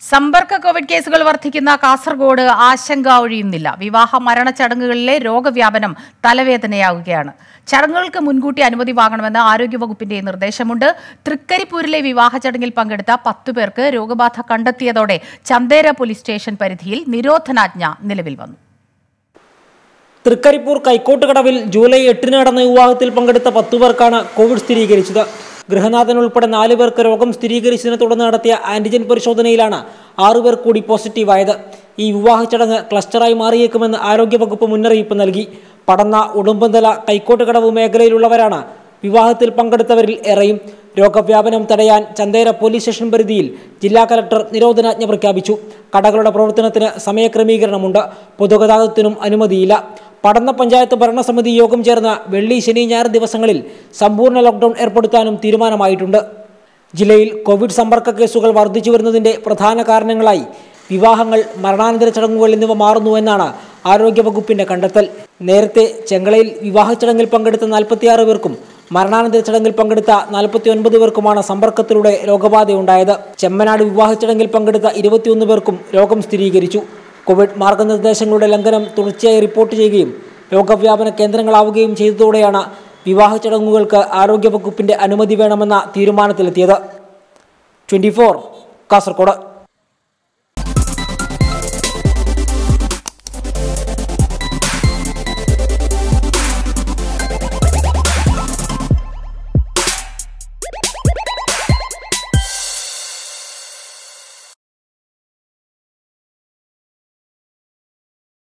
സമ്പർക്ക കോവിഡ് കേസുകൾ വർദ്ധിക്കുന്ന കാസർഗോഡ് ആശങ്ക ഒഴിയുന്നില്ല വിവാഹ മരണ ചടങ്ങുകളിലെ രോഗവ്യാപനം തലവേദനയാവുകയാണ് ചടങ്ങുകൾക്ക് മുൻകൂട്ടി അനുമതി വാങ്ങണമെന്ന് ആരോഗ്യവകുപ്പിന്റെ നിർദ്ദേശമുണ്ട് തൃക്കരിപ്പൂരിലെ വിവാഹ ചടങ്ങിൽ പങ്കെടുത്ത പത്തു പേർക്ക് രോഗബാധ കണ്ടെത്തിയതോടെ ചന്തേര പോലീസ് സ്റ്റേഷൻ പരിധിയിൽ നിരോധനാജ്ഞ നിലവിൽ വന്നു തൃക്കരിപ്പൂർ കൈക്കോട്ടുകടവിൽ ജൂലൈ എട്ടിന് നടന്ന വിവാഹത്തിൽ പങ്കെടുത്ത പത്തു പേർക്കാണ് കോവിഡ് സ്ഥിരീകരിച്ചത് ഗൃഹനാഥൻ ഉൾപ്പെടെ നാല് പേർക്ക് രോഗം സ്ഥിരീകരിച്ചതിനെ തുടർന്ന് നടത്തിയ ആന്റിജൻ പരിശോധനയിലാണ് ആറുപേർ കൂടി പോസിറ്റീവായത് ഈ വിവാഹ ചടങ്ങ് ക്ലസ്റ്ററായി മാറിയേക്കുമെന്ന് ആരോഗ്യവകുപ്പ് മുന്നറിയിപ്പ് നൽകി പടന്ന ഉടുമ്പന്തല കൈക്കോട്ടുകടവ് മേഖലയിലുള്ളവരാണ് വിവാഹത്തിൽ പങ്കെടുത്തവരിൽ ഏറെയും രോഗവ്യാപനം തടയാൻ ചന്തേര പോലീസ് സ്റ്റേഷൻ പരിധിയിൽ ജില്ലാ കലക്ടർ നിരോധനാജ്ഞ പ്രഖ്യാപിച്ചു കടകളുടെ പ്രവർത്തനത്തിന് സമയക്രമീകരണമുണ്ട് പൊതുഗതാഗതത്തിനും അനുമതിയില്ല പടന്ന പഞ്ചായത്ത് ഭരണസമിതി യോഗം ചേർന്ന വെള്ളി ശനി ഞായർ ദിവസങ്ങളിൽ സമ്പൂർണ്ണ ലോക്ഡൌൺ ഏർപ്പെടുത്താനും തീരുമാനമായിട്ടുണ്ട് ജില്ലയിൽ കോവിഡ് സമ്പർക്ക കേസുകൾ വർദ്ധിച്ചു വരുന്നതിന്റെ പ്രധാന കാരണങ്ങളായി വിവാഹങ്ങൾ മരണാനന്തര ചടങ്ങുകൾ എന്നിവ മാറുന്നു എന്നാണ് ആരോഗ്യവകുപ്പിന്റെ കണ്ടെത്തൽ നേരത്തെ ചെങ്ങളയിൽ വിവാഹ ചടങ്ങിൽ പങ്കെടുത്ത നാൽപ്പത്തിയാറ് പേർക്കും മരണാനന്തര ചടങ്ങിൽ പങ്കെടുത്ത നാൽപ്പത്തി ഒൻപത് പേർക്കുമാണ് സമ്പർക്കത്തിലൂടെ രോഗബാധയുണ്ടായത് ചെമ്മനാട് വിവാഹ ചടങ്ങിൽ പങ്കെടുത്ത ഇരുപത്തിയൊന്ന് പേർക്കും രോഗം സ്ഥിരീകരിച്ചു കോവിഡ് മാർഗനിർദ്ദേശങ്ങളുടെ ലംഘനം തുടർച്ചയായി റിപ്പോർട്ട് ചെയ്യുകയും രോഗവ്യാപന കേന്ദ്രങ്ങളാവുകയും ചെയ്തതോടെയാണ് വിവാഹ ചടങ്ങുകൾക്ക് ആരോഗ്യവകുപ്പിന്റെ അനുമതി വേണമെന്ന തീരുമാനത്തിലെത്തിയത് ട്വന്റി കാസർഗോഡ്